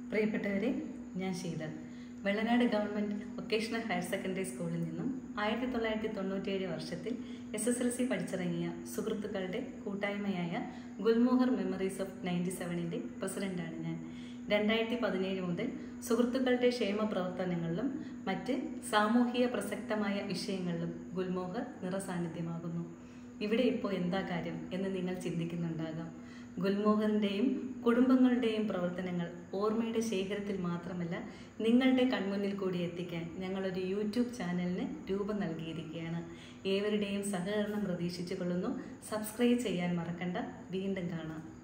പ്രിയപ്പെട്ടവരെ ഞാൻ Sheethal Vellanad government vocational higher secondary സ്കൂളിൽ നിന്നും ആയിരത്തി തൊള്ളായിരത്തി തൊണ്ണൂറ്റിയേഴ് വർഷത്തിൽ എസ് എസ് എൽ സി പഠിച്ചിറങ്ങിയ സുഹൃത്തുക്കളുടെ കൂട്ടായ്മയായ ഗുൽമോഹർ മെമ്മറീസ് ഓഫ് നയൻറ്റി സെവനിൻ്റെ പ്രസിഡൻ്റാണ് ഞാൻ രണ്ടായിരത്തി പതിനേഴ് മുതൽ സുഹൃത്തുക്കളുടെ ക്ഷേമ പ്രവർത്തനങ്ങളിലും മറ്റ് സാമൂഹിക പ്രസക്തമായ വിഷയങ്ങളിലും ഗുൽമോഹർ നിറസാന്നിധ്യമാകുന്നു ഇവിടെ ഇപ്പോൾ എന്താ കാര്യം എന്ന് നിങ്ങൾ ചിന്തിക്കുന്നുണ്ടാകാം ഗുൽമോഹറിൻ്റെയും കുടുംബങ്ങളുടെയും പ്രവർത്തനങ്ങൾ ഓർമ്മയുടെ ശേഖരത്തിൽ മാത്രമല്ല നിങ്ങളുടെ കൺമുന്നിൽ കൂടി എത്തിക്കാൻ ഞങ്ങളൊരു യൂട്യൂബ് ചാനലിന് രൂപം നൽകിയിരിക്കുകയാണ് ഏവരുടെയും സഹകരണം പ്രതീക്ഷിച്ചു കൊള്ളുന്നു സബ്സ്ക്രൈബ് ചെയ്യാൻ മറക്കണ്ട വീണ്ടും കാണാം